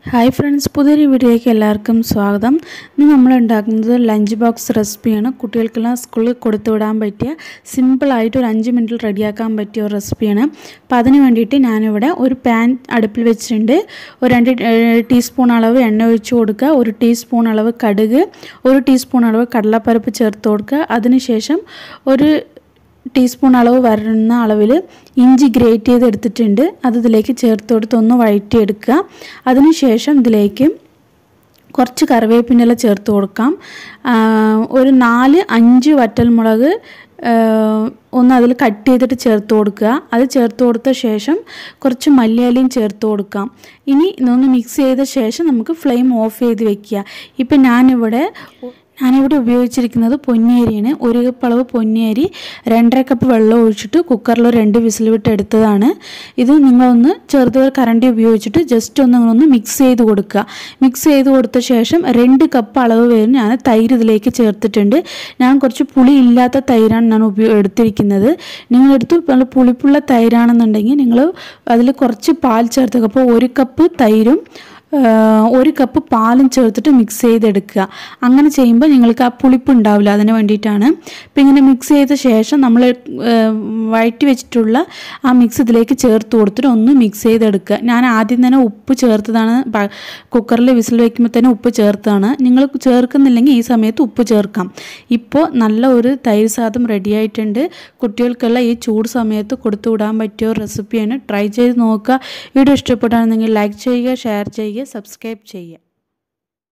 hi friends പുതിയൊരു വീഡിയോയ്ക്ക് എല്ലാവർക്കും സ്വാഗതം ഇന്ന് നമ്മൾ ഉണ്ടാക്കുന്നത് ലഞ്ച് ബോക്സ് റെസിപ്പിയാണ് കുട്ടികൾക്കെല്ലാം സ്കൂളിൽ കൊടുത്തു വിടാൻ പറ്റിയ സിമ്പിളായിട്ട് ഒരു അഞ്ച് മിനിറ്റിൽ റെഡിയാക്കാൻ പറ്റിയ ഒരു റെസിപ്പിയാണ് അപ്പോൾ അതിന് വേണ്ടിയിട്ട് ഞാനിവിടെ ഒരു പാൻ അടുപ്പിൽ വെച്ചിട്ടുണ്ട് ഒരു രണ്ട് ഏഹ്, ടീസ്പൂൺ അളവ് എണ്ണ ഒഴിച്ച് കൊടുക്കുക ഒരു ടീസ്പൂൺ അളവ് കടുക് ഒരു ടീസ്പൂൺ അളവ് കടലപ്പരിപ്പ് ചേർത്ത് കൊടുക്കുക അതിനുശേഷം ഒരു ടീസ്പൂൺ അളവ് വരുന്ന അളവിൽ ഇഞ്ചി ഗ്രേറ്റ് ചെയ്ത് എടുത്തിട്ടുണ്ട് അത് ഇതിലേക്ക് ചേർത്ത് കൊടുത്ത് ഒന്ന് വഴറ്റിയെടുക്കുക അതിനുശേഷം ഇതിലേക്ക് കുറച്ച് കറിവേപ്പിനില ചേർത്ത് കൊടുക്കാം ആ, ഒരു നാല് അഞ്ച് വറ്റൽമുളക് ആ, ഒന്ന് അതിൽ കട്ട് ചെയ്തിട്ട് ചേർത്ത് കൊടുക്കുക അത് ചേർത്ത് കൊടുത്ത ശേഷം കുറച്ച് മല്ലിയിലയും ചേർത്ത് കൊടുക്കാം ഇനി ഇതൊന്ന് മിക്സ് ചെയ്ത ശേഷം നമുക്ക് ഫ്ലെയിം ഓഫ് ചെയ്ത് വെക്കുക ഇപ്പം ഞാനിവിടെ ഞാനിവിടെ ഉപയോഗിച്ചിരിക്കുന്നത് പൊന്നിയരിയാണ് ഒരു കപ്പ് അളവ് പൊന്നിയരി രണ്ടര കപ്പ് വെള്ളം ഒഴിച്ചിട്ട് കുക്കറിൽ ഒരു രണ്ട് വിസിൽ വിട്ട് എടുത്തതാണ് ഇത് നിങ്ങളൊന്ന് ചെറുത് കറണ്ടി ഉപയോഗിച്ചിട്ട് ജസ്റ്റ് ഒന്ന് നിങ്ങളൊന്ന് മിക്സ് ചെയ്ത് കൊടുക്കുക മിക്സ് ചെയ്ത് കൊടുത്ത ശേഷം രണ്ട് കപ്പ് അളവ് വരും ഞാൻ തൈര് ഇതിലേക്ക് ചേർത്തിട്ടുണ്ട് ഞാൻ കുറച്ച് പുളി ഇല്ലാത്ത തൈരാണ് ഞാൻ ഉപയോ എടുത്തിരിക്കുന്നത് നിങ്ങളെടുത്ത് നല്ല പുളിപ്പുള്ള തൈരാണെന്നുണ്ടെങ്കിൽ നിങ്ങൾ അതിൽ കുറച്ച് പാൽ ചേർത്ത് അപ്പോൾ ഒരു കപ്പ് തൈരും ആഹ് ഒരു കപ്പ് പാലും ചേർത്തിട്ട് മിക്സ് ചെയ്തെടുക്കുക അങ്ങനെ ചെയ്യുമ്പോൾ നിങ്ങൾക്ക് ആ പുളിപ്പ് ഉണ്ടാവില്ല അതിന് വേണ്ടിയിട്ടാണ് അപ്പം ഇങ്ങനെ മിക്സ് ചെയ്ത ശേഷം നമ്മൾ വഴറ്റി വെച്ചിട്ടുള്ള ആ മിക്സ് ഇതിലേക്ക് ചേർത്ത് കൊടുത്തിട്ട് ഒന്ന് മിക്സ് ചെയ്തെടുക്കുക ഞാൻ ആദ്യം തന്നെ ഉപ്പ് ചേർത്തതാണ് കുക്കറിൽ വിസിൽ വയ്ക്കുമ്പോൾ തന്നെ ഉപ്പ് ചേർത്താണ് നിങ്ങൾ ചേർക്കുന്നില്ലെങ്കിൽ ഈ സമയത്ത് ഉപ്പ് ചേർക്കാം ഇപ്പോൾ നല്ല ഒരു തൈര് സാദം റെഡി ആയിട്ടുണ്ട് കുട്ടികൾക്കുള്ള ഈ ചൂട് സമയത്ത് കൊടുത്തു വിടാൻ പറ്റിയ ഒരു റെസിപ്പിയാണ് ട്രൈ ചെയ്ത് നോക്കുക വീഡിയോ ഇഷ്ടപ്പെടുകയാണെന്നെങ്കിൽ ലൈക്ക് ചെയ്യുക ഷെയർ ചെയ്യുക സബ്സ്ക്രൈബ് ചെയ്യുക